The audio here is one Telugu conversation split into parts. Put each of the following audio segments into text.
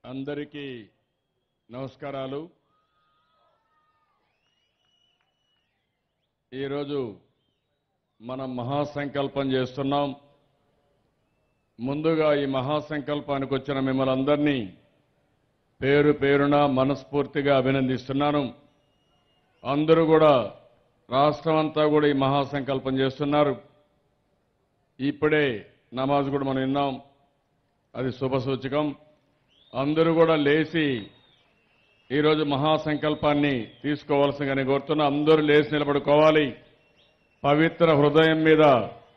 అందరికీ నమస్కారాలు ఈరోజు మనం మహాసంకల్పం చేస్తున్నాం ముందుగా ఈ మహాసంకల్పానికి వచ్చిన మిమ్మల్ని అందరినీ పేరు పేరున మనస్ఫూర్తిగా అభినందిస్తున్నాను అందరూ కూడా రాష్ట్రం అంతా కూడా ఈ మహాసంకల్పం చేస్తున్నారు ఇప్పుడే నమాజ్ కూడా మనం విన్నాం అది శుభసూచకం అందరూ కూడా లేచి ఈరోజు మహాసంకల్పాన్ని తీసుకోవాల్సిందిగా నేను కోరుతున్నా అందరూ లేచి నిలబడుకోవాలి పవిత్ర హృదయం మీద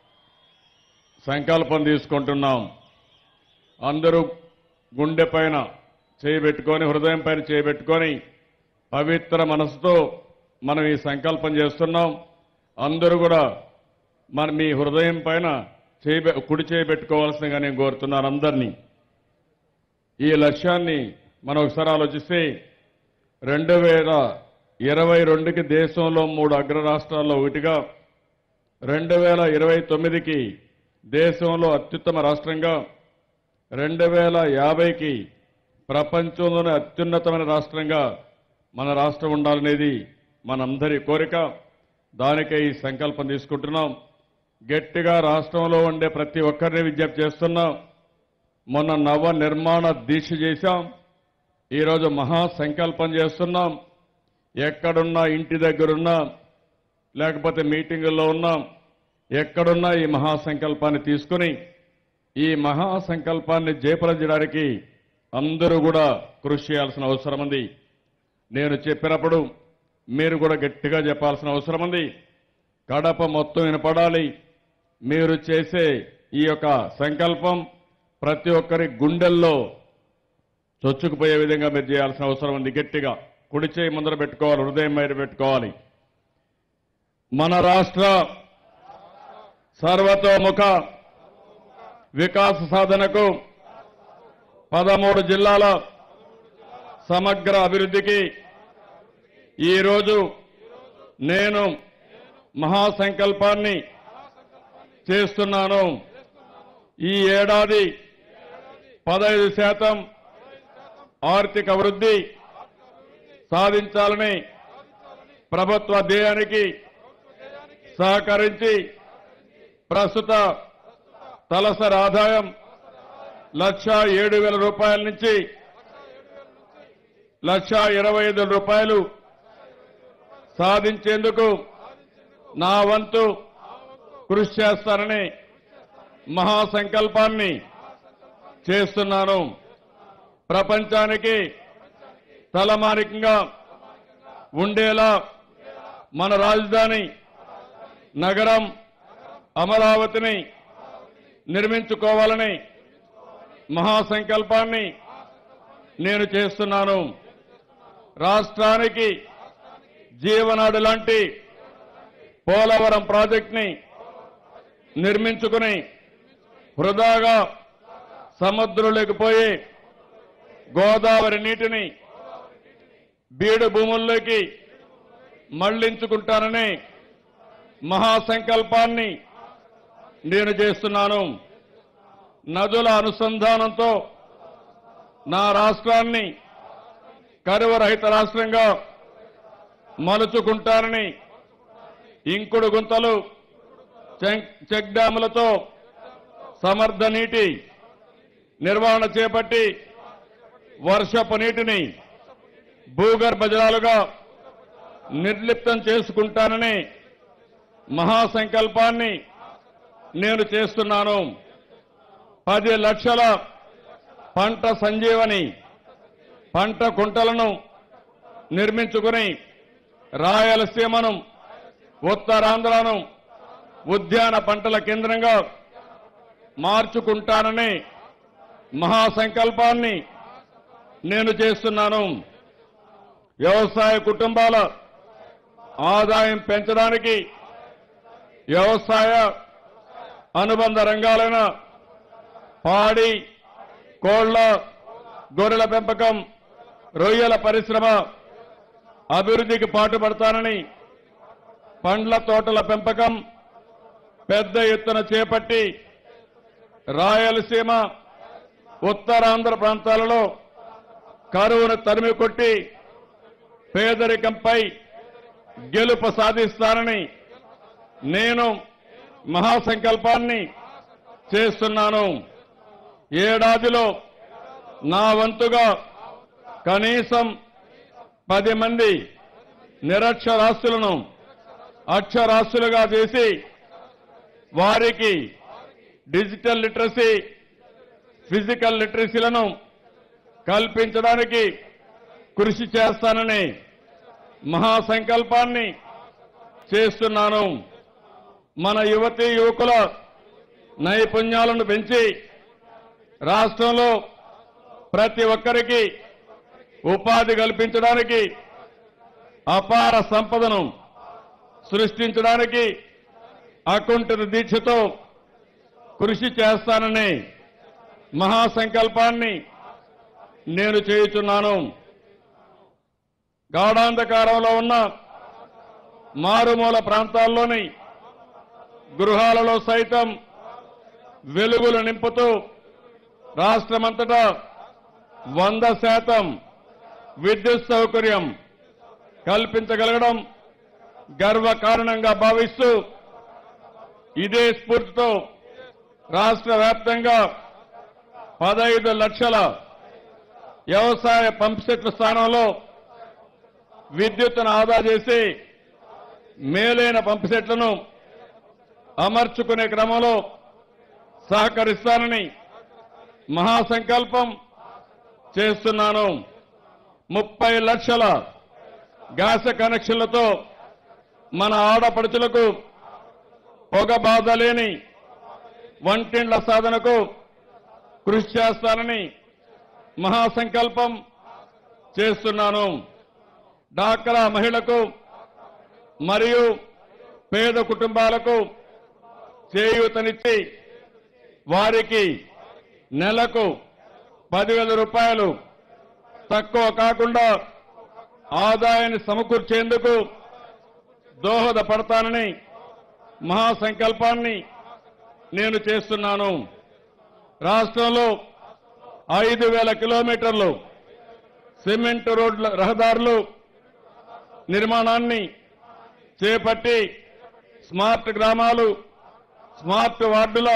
సంకల్పం తీసుకుంటున్నాం అందరూ గుండె పైన చేయబెట్టుకొని హృదయం పైన చేయబెట్టుకొని పవిత్ర మనసుతో మనం ఈ సంకల్పం చేస్తున్నాం అందరూ కూడా మన మీ హృదయం పైన చేయబె కుడి చేయబెట్టుకోవాల్సిందిగా నేను కోరుతున్నాను అందరినీ ఈ లక్ష్యాన్ని మనం ఒకసారి ఆలోచిస్తే రెండు వేల ఇరవై రెండుకి దేశంలో మూడు అగ్ర రాష్ట్రాల్లో ఒకటిగా రెండు వేల ఇరవై తొమ్మిదికి దేశంలో అత్యుత్తమ రాష్ట్రంగా రెండు వేల యాభైకి ప్రపంచంలోనే అత్యున్నతమైన రాష్ట్రంగా మన రాష్ట్రం ఉండాలనేది మనందరి కోరిక దానికై ఈ సంకల్పం తీసుకుంటున్నాం గట్టిగా రాష్ట్రంలో ఉండే ప్రతి ఒక్కరిని విజ్ఞప్తి చేస్తున్నాం మొన్న నవ నిర్మాణ దీక్ష చేశాం ఈరోజు మహా సంకల్పం చేస్తున్నాం ఎక్కడున్నా ఇంటి దగ్గరున్నా లేకపోతే మీటింగుల్లో ఉన్నాం ఎక్కడున్నా ఈ మహాసంకల్పాన్ని తీసుకుని ఈ మహాసంకల్పాన్ని జయపరచడానికి అందరూ కూడా కృషి చేయాల్సిన అవసరం ఉంది నేను చెప్పినప్పుడు మీరు కూడా గట్టిగా చెప్పాల్సిన అవసరం ఉంది కడప మొత్తం వినపడాలి మీరు చేసే ఈ యొక్క సంకల్పం ప్రతి ఒక్కరి గుండెల్లో చొచ్చుకుపోయే విధంగా మీరు చేయాల్సిన అవసరం ఉంది గట్టిగా కుడి చేయి ముందర పెట్టుకోవాలి హృదయం మీద పెట్టుకోవాలి మన రాష్ట్ర సర్వతోముఖ వికాస సాధనకు పదమూడు జిల్లాల సమగ్ర అభివృద్ధికి ఈరోజు నేను మహాసంకల్పాన్ని చేస్తున్నాను ఈ ఏడాది పదహైదు శాతం ఆర్థిక వృద్ధి సాధించాలని ప్రభుత్వ ధ్యేయానికి సహకరించి ప్రస్తుత తలసరి ఆదాయం లక్ష ఏడు వేల రూపాయల నుంచి లక్ష ఇరవై ఐదు వేల రూపాయలు సాధించేందుకు నా వంతు కృషి చేస్తానని మహాసంకల్పాన్ని చేస్తున్నాను ప్రపంచానికి తలమానికంగా ఉండేలా మన రాజధాని నగరం అమరావతిని నిర్మించుకోవాలని మహాసంకల్పాన్ని నేను చేస్తున్నాను రాష్ట్రానికి జీవనాడు లాంటి పోలవరం ప్రాజెక్టుని నిర్మించుకుని వృధాగా సముద్రంలోకి పోయి గోదావరి నీటిని బీడు భూముల్లోకి మళ్లించుకుంటానని మహాసంకల్పాన్ని నేను చేస్తున్నాను నదుల అనుసంధానంతో నా రాష్ట్రాన్ని కరువు రహిత రాష్ట్రంగా మలుచుకుంటానని ఇంకుడు గుంతలు చెక్- చెక్ డ్యాములతో సమర్థ నీటి నిర్వహణ చేపట్టి వర్షపు నీటిని భూగర్భ జలాలుగా నిర్లిప్తం చేసుకుంటానని మహాసంకల్పాన్ని నేను చేస్తున్నాను పది లక్షల పంట సంజీవని పంట కుంటలను నిర్మించుకుని రాయలసీమను ఉత్తరాంధ్రను ఉద్యాన పంటల కేంద్రంగా మార్చుకుంటానని మహాసంకల్పాన్ని నేను చేస్తున్నాను వ్యవసాయ కుటుంబాల ఆదాయం పెంచడానికి వ్యవసాయ అనుబంధ రంగాలైన పాడి కోళ్ల గొర్రెల పెంపకం రొయ్యల పరిశ్రమ అభివృద్ధికి పాటుపడతానని పండ్ల తోటల పెంపకం పెద్ద ఎత్తున చేపట్టి రాయలసీమ ఉత్తరాంధ్ర ప్రాంతాలలో కరువును తరిమి కొట్టి పేదరికంపై గెలుపు సాధిస్తానని నేను మహాసంకల్పాన్ని చేస్తున్నాను ఏడాదిలో నా వంతుగా కనీసం పది మంది నిరక్షరాస్యులను అక్షరాస్యులుగా చేసి వారికి డిజిటల్ లిటరసీ ఫిజికల్ లిటరసీలను కల్పించడానికి కృషి చేస్తానని మహాసంకల్పాన్ని చేస్తున్నాను మన యువతీ యువకుల నైపుణ్యాలను పెంచి రాష్ట్రంలో ప్రతి ఒక్కరికి ఉపాధి కల్పించడానికి అపార సంపదను సృష్టించడానికి అకుంఠిత దీక్షతో కృషి చేస్తానని మహాసంకల్పాన్ని నేను చేయుచున్నాను గాఢాంధకారంలో ఉన్న మారుమూల ప్రాంతాల్లోని గృహాలలో సైతం వెలుగులు నింపుతూ రాష్ట్రమంతటా వంద శాతం విద్యుత్ సౌకర్యం కల్పించగలగడం గర్వకారణంగా భావిస్తూ ఇదే స్ఫూర్తితో రాష్ట్ర వ్యాప్తంగా పదహైదు లక్షల వ్యవసాయ పంప్సెట్ల స్థానంలో విద్యుత్తును ఆదా చేసి మేలైన పంపుసెట్లను అమర్చుకునే క్రమంలో సహకరిస్తానని మహాసంకల్పం చేస్తున్నాను ముప్పై లక్షల గ్యాస్ కనెక్షన్లతో మన ఆడపడుచులకు పొగ బాధ లేని వంటిండ్ల సాధనకు కృషి చేస్తానని మహాసంకల్పం చేస్తున్నాను డాక్రా మహిళకు మరియు పేద కుటుంబాలకు చేయూతనిచ్చి వారికి నెలకు పదివేల రూపాయలు తక్కువ కాకుండా ఆదాయాన్ని సమకూర్చేందుకు దోహదపడతానని మహాసంకల్పాన్ని నేను చేస్తున్నాను రాష్ట్రంలో ఐదు వేల కిలోమీటర్లు సిమెంట్ రోడ్ల రహదారులు నిర్మాణాన్ని చేపట్టి స్మార్ట్ గ్రామాలు స్మార్ట్ వార్డుల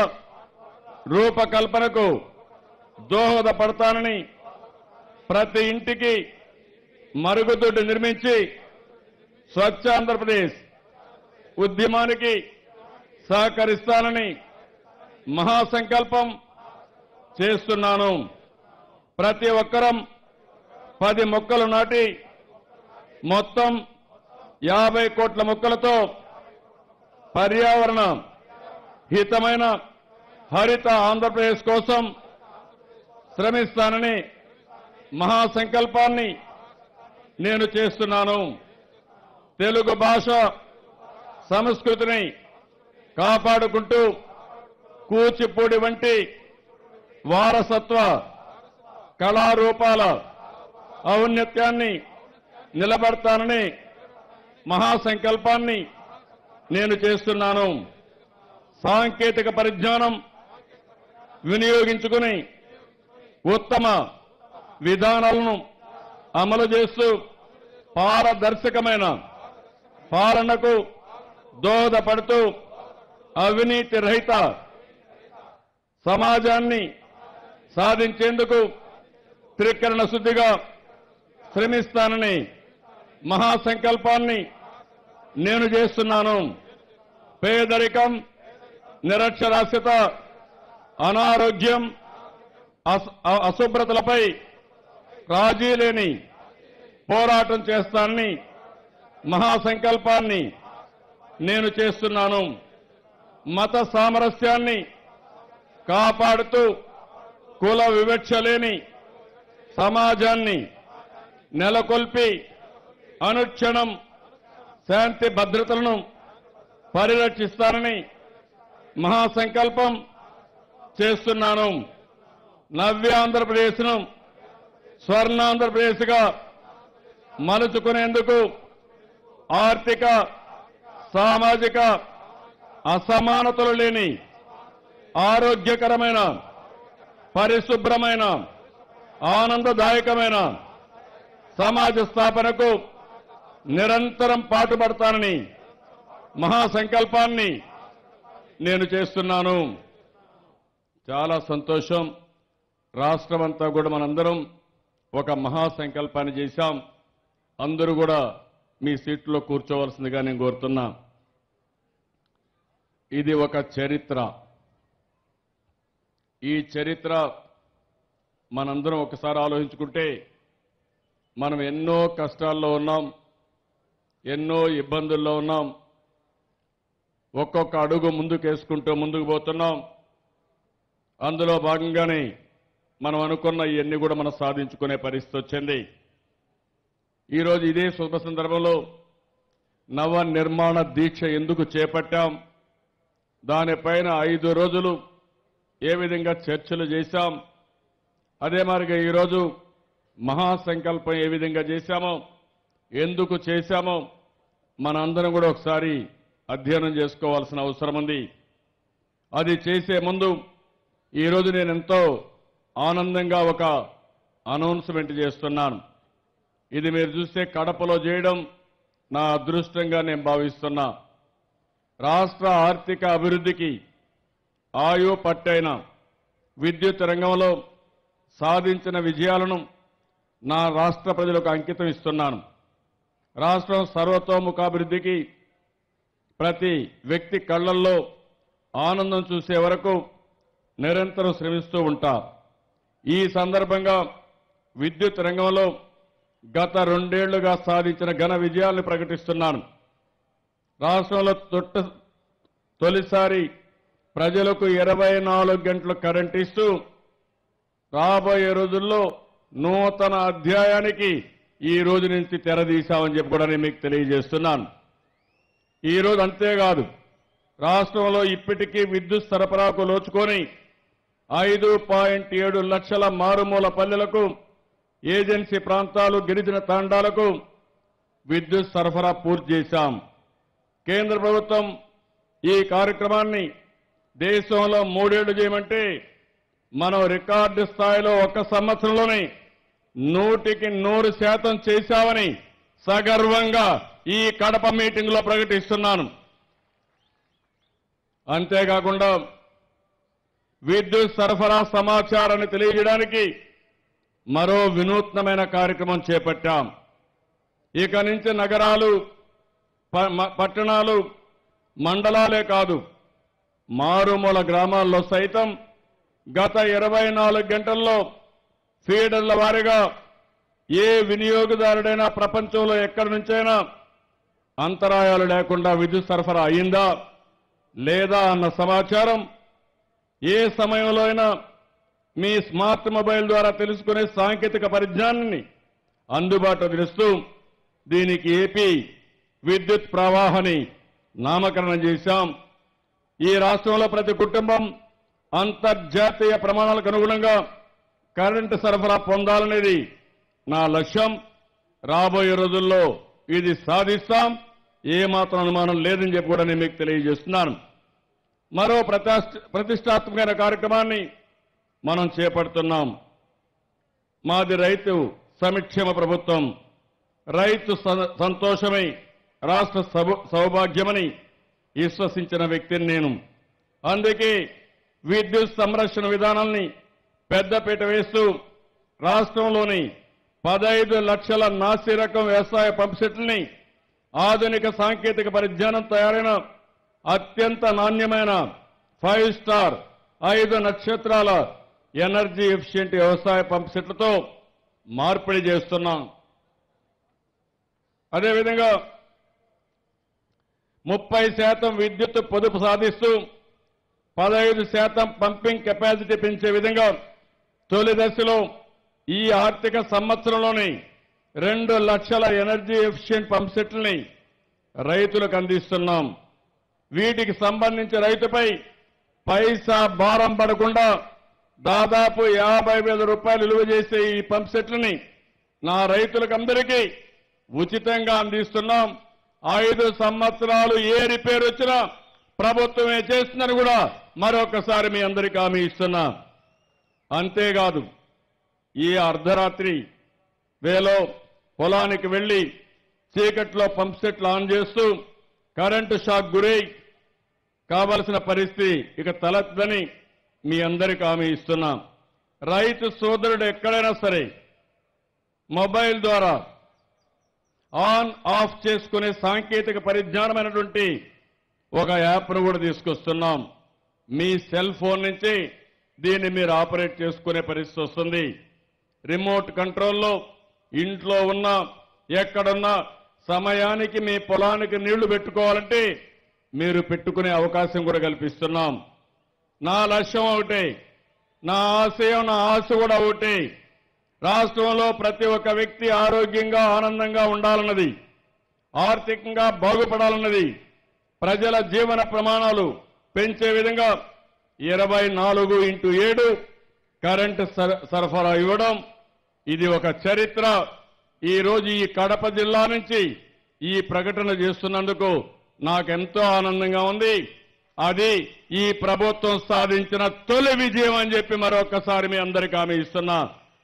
రూపకల్పనకు దోహదపడతానని ప్రతి ఇంటికి మరుగుదొడ్డి నిర్మించి స్వచ్ఛ ఆంధ్రప్రదేశ్ ఉద్యమానికి సహకరిస్తానని మహాసంకల్పం చేస్తున్నాను ప్రతి ఒక్కరం పది మొక్కలు నాటి మొత్తం యాభై కోట్ల మొక్కలతో పర్యావరణ హితమైన హరిత ఆంధ్రప్రదేశ్ కోసం శ్రమిస్తానని మహాసంకల్పాన్ని నేను చేస్తున్నాను తెలుగు భాష సంస్కృతిని కాపాడుకుంటూ కూచిపూడి వంటి వారసత్వ కళారూపాల ఔన్నత్యాన్ని నిలబడతానని మహాసంకల్పాన్ని నేను చేస్తున్నాను సాంకేతిక పరిజ్ఞానం వినియోగించుకుని ఉత్తమ విధానాలను అమలు చేస్తూ పారదర్శకమైన పాలనకు దోహదపడుతూ అవినీతి రహిత సమాజాన్ని సాధించేందుకు త్రికరణ శుద్ధిగా శ్రమిస్తానని మహాసంకల్పాన్ని నేను చేస్తున్నాను పేదరికం నిరక్షరాస్యత అనారోగ్యం అస- అ- అశుభ్రతలపై రాజీ లేని పోరాటం చేస్తానని మహాసంకల్పాన్ని నేను చేస్తున్నాను మత సామరస్యాన్ని కాపాడుతూ కుల వివక్ష లేని సమాజాన్ని నెలకొల్పి అనుక్షణం శాంతి భద్రతలను పరిరక్షిస్తానని మహాసంకల్పం చేస్తున్నాను నవ్యాంధ్రప్రదేశ్ను స్వర్ణాంధ్రప్రదేశ్గా మలుచుకునేందుకు ఆర్థిక సామాజిక అసమానతలు లేని ఆరోగ్యకరమైన పరిశుభ్రమైన ఆనందదాయకమైన సమాజ స్థాపనకు నిరంతరం పాటుపడతానని మహాసంకల్పాన్ని నేను చేస్తున్నాను చాలా సంతోషం రాష్ట్రమంతా కూడా మనందరం ఒక మహాసంకల్పాన్ని చేశాం అందరూ కూడా మీ సీట్లో కూర్చోవలసిందిగా నేను కోరుతున్నా ఇది ఒక చరిత్ర ఈ చరిత్ర మనందరం ఒకసారి ఆలోచించుకుంటే మనం ఎన్నో కష్టాల్లో ఉన్నాం ఎన్నో ఇబ్బందుల్లో ఉన్నాం ఒక్కొక్క అడుగు ముందుకు వేసుకుంటూ ముందుకు పోతున్నాం అందులో భాగంగానే మనం అనుకున్న ఇవన్నీ కూడా మనం సాధించుకునే పరిస్థితి వచ్చింది ఈరోజు ఇదే శుభ సందర్భంలో నవ నిర్మాణ దీక్ష ఎందుకు చేపట్టాం దానిపైన ఐదు రోజులు ఏ విధంగా చర్చలు చేశాం అదే మాదిరిగా ఈరోజు మహాసంకల్పం ఏ విధంగా చేశామో ఎందుకు చేశామో మనందరం కూడా ఒకసారి అధ్యయనం చేసుకోవాల్సిన అవసరం ఉంది అది చేసే ముందు ఈరోజు నేను ఎంతో ఆనందంగా ఒక అనౌన్స్మెంట్ చేస్తున్నాను ఇది మీరు చూస్తే కడపలో చేయడం నా అదృష్టంగా నేను భావిస్తున్నా రాష్ట్ర ఆర్థిక అభివృద్ధికి ఆయు పట్టైన విద్యుత్ రంగంలో సాధించిన విజయాలను నా రాష్ట్ర ప్రజలకు అంకితం ఇస్తున్నాను రాష్ట్రం సర్వతోముఖాభివృద్ధికి ప్రతి వ్యక్తి కళ్ళల్లో ఆనందం చూసే వరకు నిరంతరం శ్రమిస్తూ ఉంటా ఈ సందర్భంగా విద్యుత్ రంగంలో గత రెండేళ్లుగా సాధించిన ఘన విజయాలను ప్రకటిస్తున్నాను రాష్ట్రంలో తొట్ట తొలిసారి ప్రజలకు ఇరవై నాలుగు గంటలు కరెంట్ ఇస్తూ రాబోయే రోజుల్లో నూతన అధ్యాయానికి ఈ రోజు నుంచి తెరదీశామని చెప్పి కూడా నేను మీకు తెలియజేస్తున్నాను ఈ రోజు అంతేకాదు రాష్ట్రంలో ఇప్పటికీ విద్యుత్ సరఫరాకు లోచుకొని ఐదు పాయింట్ ఏడు లక్షల మారుమూల పల్లెలకు ఏజెన్సీ ప్రాంతాలు గిరిజన తాండాలకు విద్యుత్ సరఫరా పూర్తి చేశాం కేంద్ర ప్రభుత్వం ఈ కార్యక్రమాన్ని దేశంలో మూడేళ్లు చేయమంటే మనం రికార్డు స్థాయిలో ఒక సంవత్సరంలోనే నూటికి నూరు శాతం చేశామని సగర్వంగా ఈ కడప మీటింగ్ లో ప్రకటిస్తున్నాను అంతేకాకుండా విద్యుత్ సరఫరా సమాచారాన్ని తెలియజేయడానికి మరో వినూత్నమైన కార్యక్రమం చేపట్టాం ఇక నుంచి నగరాలు ప- మ- పట్టణాలు మండలాలే కాదు మారుమూల గ్రామాల్లో సైతం గత ఇరవై నాలుగు గంటల్లో ఫీడర్ల వారీగా ఏ వినియోగదారుడైనా ప్రపంచంలో ఎక్కడి నుంచైనా అంతరాయాలు లేకుండా విద్యుత్ సరఫరా అయిందా లేదా అన్న సమాచారం ఏ సమయంలో అయినా మీ స్మార్ట్ మొబైల్ ద్వారా తెలుసుకునే సాంకేతిక పరిజ్ఞానాన్ని అందుబాటులో తెలుస్తూ దీనికి ఏపీ విద్యుత్ ప్రవాహని నామకరణం చేశాం ఈ రాష్ట్రంలో ప్రతి కుటుంబం అంతర్జాతీయ ప్రమాణాలకు అనుగుణంగా కరెంటు సరఫరా పొందాలనేది నా లక్ష్యం రాబోయే రోజుల్లో ఇది సాధిస్తాం ఏమాత్రం అనుమానం లేదని చెప్పి కూడా నేను మీకు తెలియజేస్తున్నాను మరో ప్రతిష్ట- ప్రతిష్టాత్మకమైన కార్యక్రమాన్ని మనం చేపడుతున్నాం మాది రైతు సంక్షేమ ప్రభుత్వం రైతు స- సంతోషమై రాష్ట్ర సౌ- సౌభాగ్యమని విశ్వసించిన వ్యక్తిని నేను అందుకే విద్యుత్ సంరక్షణ విధానాల్ని పెద్దపీట వేస్తూ రాష్ట్రంలోని పదైదు లక్షల నాసి రకం వ్యవసాయ పంప్సెట్లని ఆధునిక సాంకేతిక పరిజ్ఞానం తయారైన అత్యంత నాణ్యమైన ఫైవ్ స్టార్ ఐదు నక్షత్రాల ఎనర్జీ ఎఫిషియెంట్ వ్యవసాయ పంప్సెట్లతో మార్పిడి చేస్తున్నాం అదేవిధంగా ముప్పై శాతం విద్యుత్ పొదుపు సాధిస్తూ పదహైదు శాతం పంపింగ్ కెపాసిటీ పెంచే విధంగా తొలి దశలో ఈ ఆర్థిక సంవత్సరంలోని రెండు లక్షల ఎనర్జీ ఎఫిషియెంట్ పంప్ సెట్లని రైతులకు అందిస్తున్నాం వీటికి సంబంధించి రైతుపై పైసా భారం పడకుండా దాదాపు యాభై వేల రూపాయలు విలువ చేసే ఈ పంప్ సెట్లని నా రైతులకందరికీ ఉచితంగా అందిస్తున్నాం ఐదు సంవత్సరాలు ఏ రిపేర్ వచ్చినా ప్రభుత్వమే చేస్తుందని కూడా మరొకసారి మీ అందరికీ హామీ ఇస్తున్నా అంతేకాదు ఈ అర్ధరాత్రి వేలో పొలానికి వెళ్లి చీకట్లో పంప్ సెట్లు ఆన్ చేస్తూ కరెంటు షాక్ గురై కావలసిన పరిస్థితి ఇక తలెత్తదని మీ అందరికీ హామీ ఇస్తున్నాం రైతు సోదరుడు ఎక్కడైనా సరే మొబైల్ ద్వారా ఆన్ ఆఫ్ చేసుకునే సాంకేతిక పరిజ్ఞానమైనటువంటి ఒక యాప్ను కూడా తీసుకొస్తున్నాం మీ సెల్ ఫోన్ నుంచి దీన్ని మీరు ఆపరేట్ చేసుకునే పరిస్థితి వస్తుంది రిమోట్ కంట్రోల్లో ఇంట్లో ఉన్న ఎక్కడున్నా సమయానికి మీ పొలానికి నీళ్లు పెట్టుకోవాలంటే మీరు పెట్టుకునే అవకాశం కూడా కల్పిస్తున్నాం నా లక్ష్యం ఒకటే నా ఆశయం నా ఆశ కూడా ఒకటే రాష్ట్రంలో ప్రతి ఒక్క వ్యక్తి ఆరోగ్యంగా ఆనందంగా ఉండాలన్నది ఆర్థికంగా బాగుపడాలన్నది ప్రజల జీవన ప్రమాణాలు పెంచే విధంగా ఇరవై నాలుగు ఇంటూ ఏడు కరెంటు సర- సరఫరా ఇవ్వడం ఇది ఒక చరిత్ర ఈ రోజు ఈ కడప జిల్లా నుంచి ఈ ప్రకటన చేస్తున్నందుకు నాకెంతో ఆనందంగా ఉంది అది ఈ ప్రభుత్వం సాధించిన తొలి విజయం అని చెప్పి మరొకసారి మీ అందరికీ హామీ ఇస్తున్నా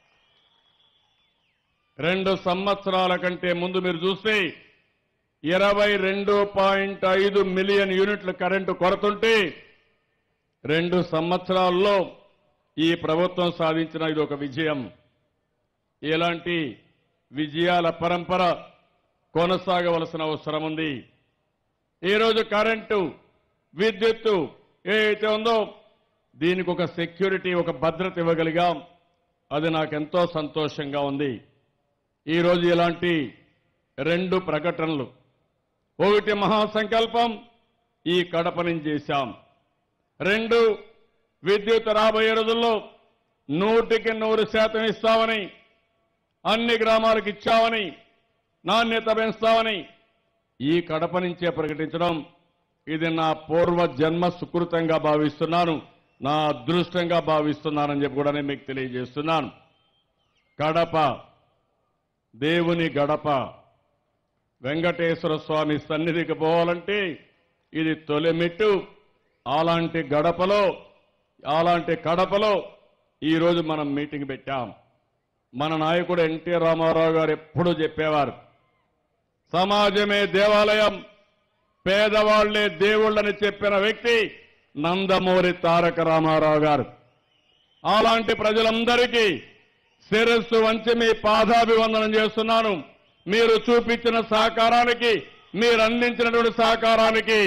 రెండు సంవత్సరాల కంటే ముందు మీరు చూస్తే ఇరవై రెండు పాయింట్ ఐదు మిలియన్ యూనిట్ల కరెంటు కొరతుంటే రెండు సంవత్సరాల్లో ఈ ప్రభుత్వం సాధించిన ఇది ఒక విజయం ఇలాంటి విజయాల పరంపర కొనసాగవలసిన అవసరం ఉంది ఈరోజు కరెంటు విద్యుత్తు ఏదైతే ఉందో దీనికి ఒక సెక్యూరిటీ ఒక భద్రత ఇవ్వగలిగాం అది నాకెంతో సంతోషంగా ఉంది ఈరోజు ఇలాంటి రెండు ప్రకటనలు ఒకటి మహాసంకల్పం ఈ కడప నుంచి చేశాం రెండు విద్యుత్ రాబోయే రోజుల్లో నూటికి నూరు శాతం ఇస్తామని అన్ని గ్రామాలకు ఇచ్చామని నాణ్యత పెంచుతామని ఈ కడప నుంచే ప్రకటించడం ఇది నా పూర్వ జన్మ సుకృతంగా భావిస్తున్నాను నా అదృష్టంగా భావిస్తున్నానని చెప్పి కూడా నేను మీకు తెలియజేస్తున్నాను కడప దేవుని గడప వెంకటేశ్వర స్వామి సన్నిధికి పోవాలంటే ఇది తొలి మెట్టు అలాంటి గడపలో అలాంటి కడపలో ఈరోజు మనం మీటింగ్ పెట్టాం మన నాయకుడు ఎన్టీ రామారావు గారు ఎప్పుడూ చెప్పేవారు సమాజమే దేవాలయం పేదవాళ్లే దేవుళ్ళని చెప్పిన వ్యక్తి నందమూరి తారక రామారావు గారు అలాంటి ప్రజలందరికీ శిరస్సు వంచి మీ పాదాభివందనం చేస్తున్నాను మీరు చూపించిన సహకారానికి మీరు అందించినటువంటి సహకారానికి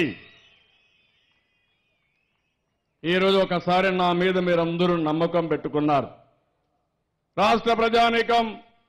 ఈరోజు ఒకసారి నా మీద మీరందరూ నమ్మకం పెట్టుకున్నారు రాష్ట్ర ప్రజానీకం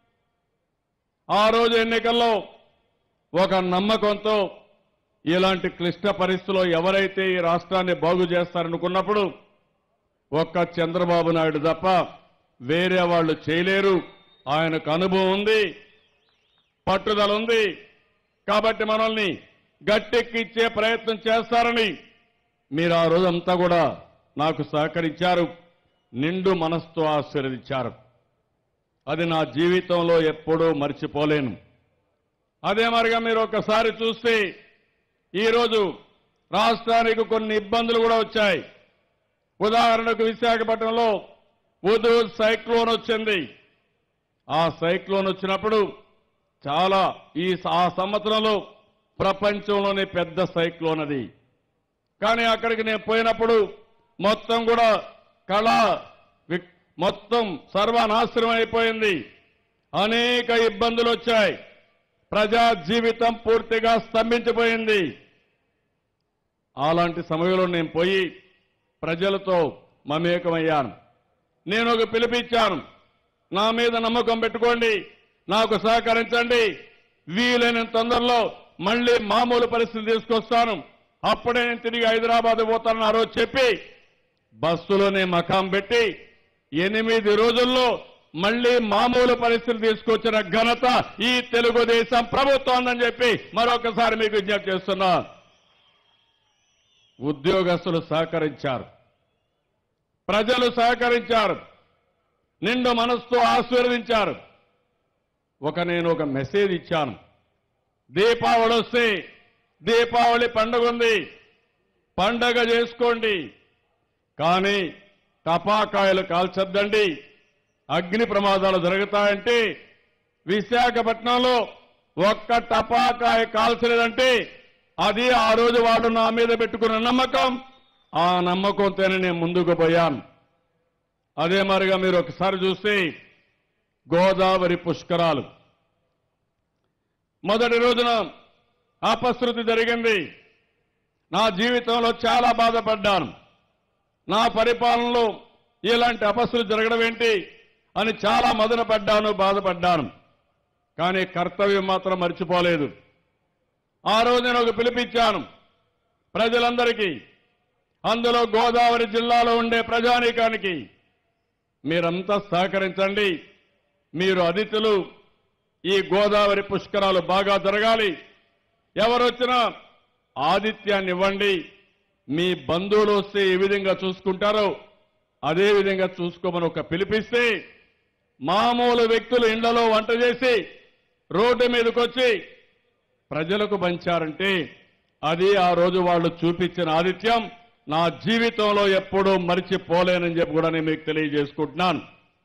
ఆ రోజు ఎన్నికల్లో ఒక నమ్మకంతో ఇలాంటి క్లిష్ట పరిస్థితుల్లో ఎవరైతే ఈ రాష్ట్రాన్ని బాగు చేస్తారనుకున్నప్పుడు ఒక్క చంద్రబాబు నాయుడు తప్ప వేరే వాళ్ళు చేయలేరు ఆయనకు అనుభవం ఉంది పట్టుదల ఉంది కాబట్టి మనల్ని గట్టెక్కిచ్చే ప్రయత్నం చేస్తారని మీరు ఆ రోజంతా కూడా నాకు సహకరించారు నిండు మనసుతో ఆశీర్వదించారు అది నా జీవితంలో ఎప్పుడూ మర్చిపోలేను అదే మరిగా మీరు ఒకసారి చూస్తే ఈరోజు రాష్ట్రానికి కొన్ని ఇబ్బందులు కూడా వచ్చాయి ఉదాహరణకు విశాఖపట్నంలో ఉదు సైక్లోన్ వచ్చింది ఆ సైక్లోన్ వచ్చినప్పుడు చాలా ఈ ఆ సంవత్సరంలో ప్రపంచంలోనే పెద్ద సైక్లోన్ అది కానీ అక్కడికి నేను పోయినప్పుడు మొత్తం కూడా కళ వి- మొత్తం సర్వనాశనం అయిపోయింది అనేక ఇబ్బందులు వచ్చాయి ప్రజా జీవితం పూర్తిగా స్తంభించిపోయింది అలాంటి సమయంలో నేను పోయి ప్రజలతో మమేకమయ్యాను నేను ఒక పిలిపిచ్చాను నా మీద నమ్మకం పెట్టుకోండి నాకు సహకరించండి వీలైన తొందరలో మళ్ళీ మామూలు పరిస్థితి తీసుకొస్తాను అప్పుడే నేను తిరిగి హైదరాబాద్ పోతానని ఆ రోజు చెప్పి బస్సులోనే మకాం పెట్టి ఎనిమిది రోజుల్లో మళ్ళీ మామూలు పరిస్థితి తీసుకొచ్చిన ఘనత ఈ తెలుగుదేశం ప్రభుత్వం అని చెప్పి మరొకసారి మీకు విజ్ఞప్తి చేస్తున్నా ఉద్యోగస్తులు సహకరించారు ప్రజలు సహకరించారు నిండు మనసుతో ఆశీర్వదించారు ఒక నేను ఒక మెసేజ్ ఇచ్చాను దీపావళి వస్తే దీపావళి పండుగ ఉంది పండగ చేసుకోండి కానీ టపాకాయలు కాల్చొద్దండి అగ్ని ప్రమాదాలు జరుగుతాయంటే విశాఖపట్నంలో ఒక్క టపాకాయ కాల్చలేదంటే అది ఆ రోజు వాళ్ళు నా మీద పెట్టుకున్న నమ్మకం ఆ నమ్మకంతోనే నేను ముందుకు పోయాను అదే మరిగా మీరు ఒకసారి చూస్తే గోదావరి పుష్కరాలు మొదటి రోజున అపశృతి జరిగింది నా జీవితంలో చాలా బాధపడ్డాను నా పరిపాలనలో ఇలాంటి అపశృతి జరగడం ఏంటి అని చాలా మదన పడ్డాను బాధపడ్డాను కానీ కర్తవ్యం మాత్రం మర్చిపోలేదు ఆ రోజు నేను ఒక పిలిపించాను ప్రజలందరికీ అందులో గోదావరి జిల్లాలో ఉండే ప్రజానీకానికి మీరంతా సహకరించండి మీరు అతిథులు ఈ గోదావరి పుష్కరాలు బాగా జరగాలి ఎవరొచ్చినా ఆతిథ్యాన్ని ఇవ్వండి మీ బంధువులు వస్తే ఏ విధంగా చూసుకుంటారో అదే విధంగా చూసుకోమని ఒక పిలిపిస్తే మామూలు వ్యక్తులు ఇండ్లలో వంట చేసి రోడ్డు మీదకి వచ్చి ప్రజలకు పంచారంటే అది ఆ రోజు వాళ్ళు చూపించిన ఆతిథ్యం నా జీవితంలో ఎప్పుడూ మరిచిపోలేనని చెప్పి కూడా నేను మీకు తెలియజేసుకుంటున్నాను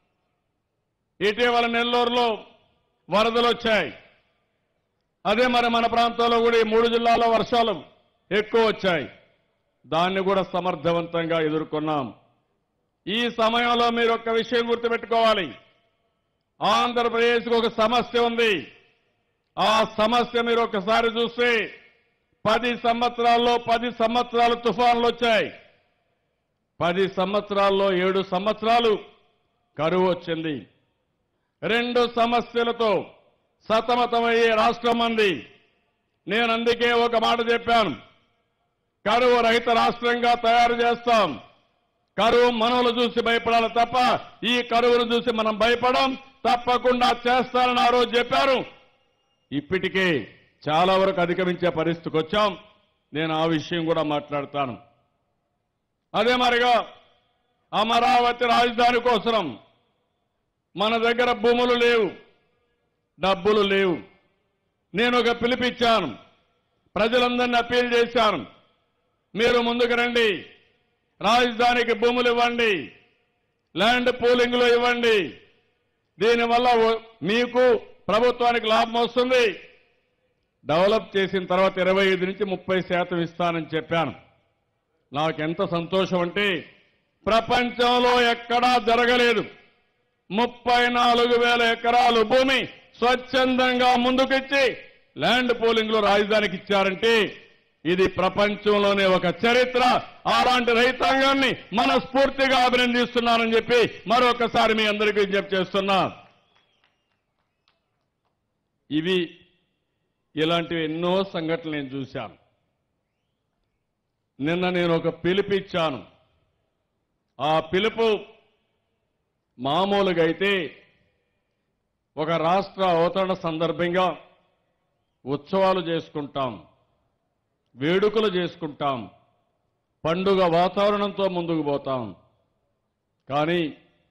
ఇటీవల నెల్లూరులో వరదలు వచ్చాయి అదే మరి మన ప్రాంతంలో కూడా ఈ మూడు జిల్లాల్లో వర్షాలు ఎక్కువ వచ్చాయి దాన్ని కూడా సమర్థవంతంగా ఎదుర్కొన్నాం ఈ సమయంలో మీరు ఒక్క విషయం గుర్తుపెట్టుకోవాలి ఆంధ్రప్రదేశ్కి ఒక సమస్య ఉంది ఆ సమస్య మీరు ఒకసారి చూస్తే పది సంవత్సరాల్లో పది సంవత్సరాలు తుఫాన్లు వచ్చాయి పది సంవత్సరాల్లో ఏడు సంవత్సరాలు కరువు వచ్చింది రెండు సమస్యలతో సతమతమయ్యే రాష్ట్రం అంది నేను అందుకే ఒక మాట చెప్పాను కరువు రహిత రాష్ట్రంగా తయారు చేస్తాం కరువు మనవులు చూసి భయపడాలి తప్ప ఈ కరువును చూసి మనం భయపడం తప్పకుండా చేస్తానని ఆ రోజు చెప్పారు ఇప్పటికే చాలా వరకు అధిగమించే పరిస్థితికి వచ్చాం నేను ఆ విషయం కూడా మాట్లాడతాను అదే మరిగా అమరావతి రాజధాని కోసం మన దగ్గర భూములు లేవు డబ్బులు లేవు నేను ఒక పిలిపిచ్చాను ప్రజలందరినీ అప్పీల్ చేశాను మీరు ముందుకు రండి రాజధానికి భూములు ఇవ్వండి ల్యాండ్ పూలింగ్లో ఇవ్వండి దీనివల్ల ఓ- మీకు ప్రభుత్వానికి లాభం వస్తుంది డెవలప్ చేసిన తర్వాత ఇరవై ఐదు నుంచి ముప్పై శాతం ఇస్తానని చెప్పాను నాకెంత సంతోషం అంటే ప్రపంచంలో ఎక్కడా జరగలేదు ముప్పై నాలుగు వేల ఎకరాలు భూమి స్వచ్ఛందంగా ముందుకిచ్చి ల్యాండ్ పోలింగ్ లో రాజధానికి ఇచ్చారంటే ఇది ప్రపంచంలోనే ఒక చరిత్ర అలాంటి రైతాంగాన్ని మనస్ఫూర్తిగా అభినందిస్తున్నానని చెప్పి మరొకసారి మీ అందరికీ విజ్ఞప్తి చేస్తున్నా ఇవి ఇలాంటివి ఎన్నో సంఘటనలు నేను చూశాను నిన్న నేను ఒక పిలుపు ఇచ్చాను ఆ పిలుపు మామూలుగా అయితే ఒక రాష్ట్ర అవతరణ సందర్భంగా ఉత్సవాలు చేసుకుంటాం వేడుకలు చేసుకుంటాం పండుగ వాతావరణంతో ముందుకు పోతాం కానీ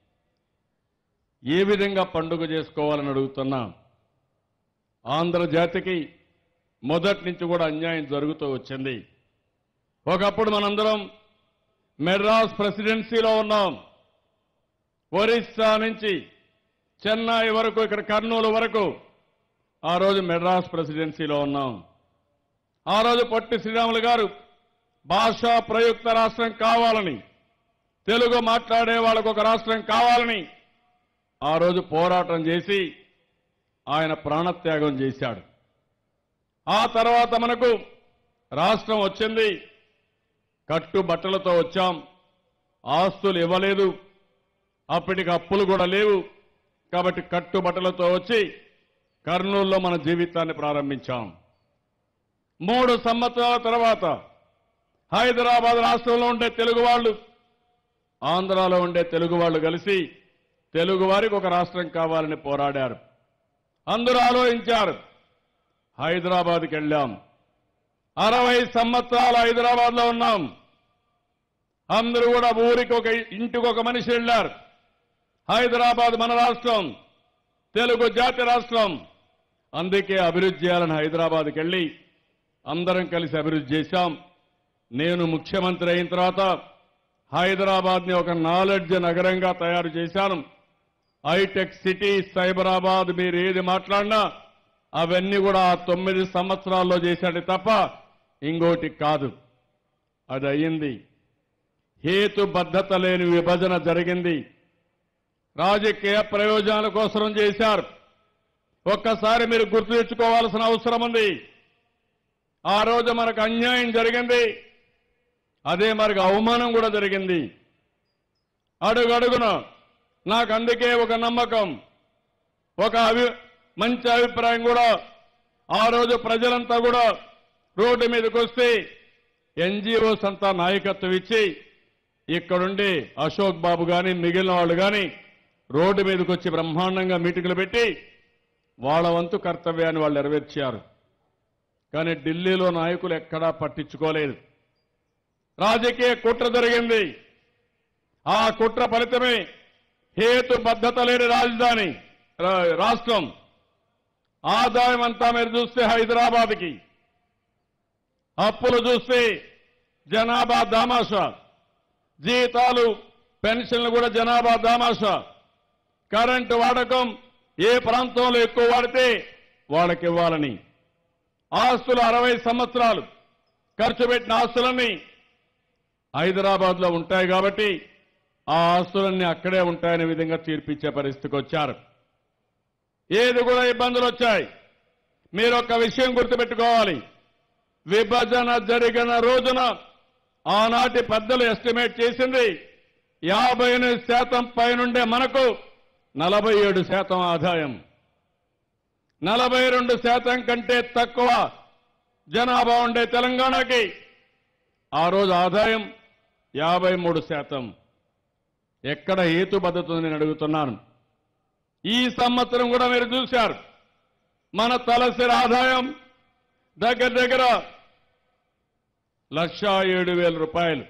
ఏ విధంగా పండుగ చేసుకోవాలని అడుగుతున్నా ఆంధ్ర జాతికి మొదటి నుంచి కూడా అన్యాయం జరుగుతూ వచ్చింది ఒకప్పుడు మనందరం మెడ్రాస్ ప్రెసిడెన్సీలో ఉన్నాం ఒరిస్సా నుంచి చెన్నై వరకు ఇక్కడ కర్నూలు వరకు ఆ రోజు మెడ్రాస్ ప్రెసిడెన్సీలో ఉన్నాం ఆ రోజు పొట్టి శ్రీరాములు గారు భాషా ప్రయుక్త రాష్ట్రం కావాలని తెలుగు మాట్లాడే వాళ్ళకు ఒక రాష్ట్రం కావాలని ఆ రోజు పోరాటం చేసి ఆయన ప్రాణత్యాగం చేశాడు ఆ తర్వాత మనకు రాష్ట్రం వచ్చింది కట్టుబట్టలతో వచ్చాం ఆస్తులు ఇవ్వలేదు అప్పటికి అప్పులు కూడా లేవు కాబట్టి కట్టుబట్టలతో వచ్చి కర్నూలులో మన జీవితాన్ని ప్రారంభించాం మూడు సంవత్సరాల తర్వాత హైదరాబాద్ రాష్ట్రంలో ఉండే తెలుగు వాళ్ళు ఆంధ్రాలో ఉండే తెలుగు వాళ్ళు కలిసి తెలుగు వారికి ఒక రాష్ట్రం కావాలని పోరాడారు అందరూ ఆలోచించారు హైదరాబాద్కి వెళ్ళాం అరవై సంవత్సరాలు హైదరాబాద్లో ఉన్నాం అందరూ కూడా ఊరికి ఒక ఇంటికి ఒక మనిషి వెళ్ళారు హైదరాబాద్ మన రాష్ట్రం తెలుగు జాతి రాష్ట్రం అందుకే అభివృద్ధి చేయాలని హైదరాబాద్కి వెళ్ళి అందరం కలిసి అభివృద్ధి చేశాం నేను ముఖ్యమంత్రి అయిన తర్వాత హైదరాబాద్ని ఒక నాలెడ్జ్ నగరంగా తయారు చేశాను హైటెక్ సిటీ సైబరాబాద్ మీరు ఏది మాట్లాడినా అవన్నీ కూడా ఆ తొమ్మిది సంవత్సరాల్లో చేశాడు తప్ప ఇంకోటి కాదు అది అయ్యింది హేతుబద్ధత లేని విభజన జరిగింది రాజకీయ ప్రయోజనాల కోసం చేశారు ఒక్కసారి మీరు గుర్తు తెచ్చుకోవాల్సిన అవసరం ఉంది ఆ రోజు మనకు అన్యాయం జరిగింది అదే మనకు అవమానం కూడా జరిగింది అడుగడుగున నాకు అందుకే ఒక నమ్మకం ఒక అభి మంచి అభిప్రాయం కూడా ఆ రోజు ప్రజలంతా కూడా రోడ్డు మీదకి వస్తే ఎన్జిఓస్ అంతా నాయకత్వం ఇచ్చి ఇక్కడుండి అశోక్ బాబు గాని మిగిలిన వాళ్ళు గాని రోడ్డు మీదకి వచ్చి బ్రహ్మాండంగా మీటింగులు పెట్టి వాళ్ళ వంతు కర్తవ్యాన్ని వాళ్ళు నెరవేర్చారు కానీ ఢిల్లీలో నాయకులు ఎక్కడా పట్టించుకోలేదు రాజకీయ కుట్ర జరిగింది ఆ కుట్ర ఫలితమే హేతుబద్ధత లేని రాజధాని రా- రాష్ట్రం ఆదాయం అంతా మీరు చూస్తే హైదరాబాద్కి అప్పులు చూస్తే జనాభా దామాషా జీతాలు పెన్షన్లు కూడా జనాభా దామాషా కరెంటు వాడకం ఏ ప్రాంతంలో ఎక్కువ వాడితే వాళ్ళకి ఇవ్వాలని ఆస్తులు అరవై సంవత్సరాలు ఖర్చు పెట్టిన ఆస్తులన్నీ హైదరాబాద్ లో ఉంటాయి కాబట్టి ఆ ఆస్తులన్నీ అక్కడే ఉంటాయనే విధంగా తీర్పిచ్చే పరిస్థితికి వచ్చారు ఏది కూడా ఇబ్బందులు వచ్చాయి మీరు ఒక విషయం గుర్తుపెట్టుకోవాలి విభజన జరిగిన రోజున ఆనాటి పెద్దలు ఎస్టిమేట్ చేసింది యాభై ఎనిమిది శాతం పైనుండే మనకు నలభై ఏడు శాతం ఆదాయం నలభై రెండు శాతం కంటే తక్కువ జనాభా ఉండే తెలంగాణకి ఆ రోజు ఆదాయం యాభై మూడు శాతం ఎక్కడ హేతుబద్ధత ఉందని నేను అడుగుతున్నాను ఈ సంవత్సరం కూడా మీరు చూశారు మన తలసరి ఆదాయం దగ్గర దగ్గర లక్షా ఏడు వేల రూపాయలు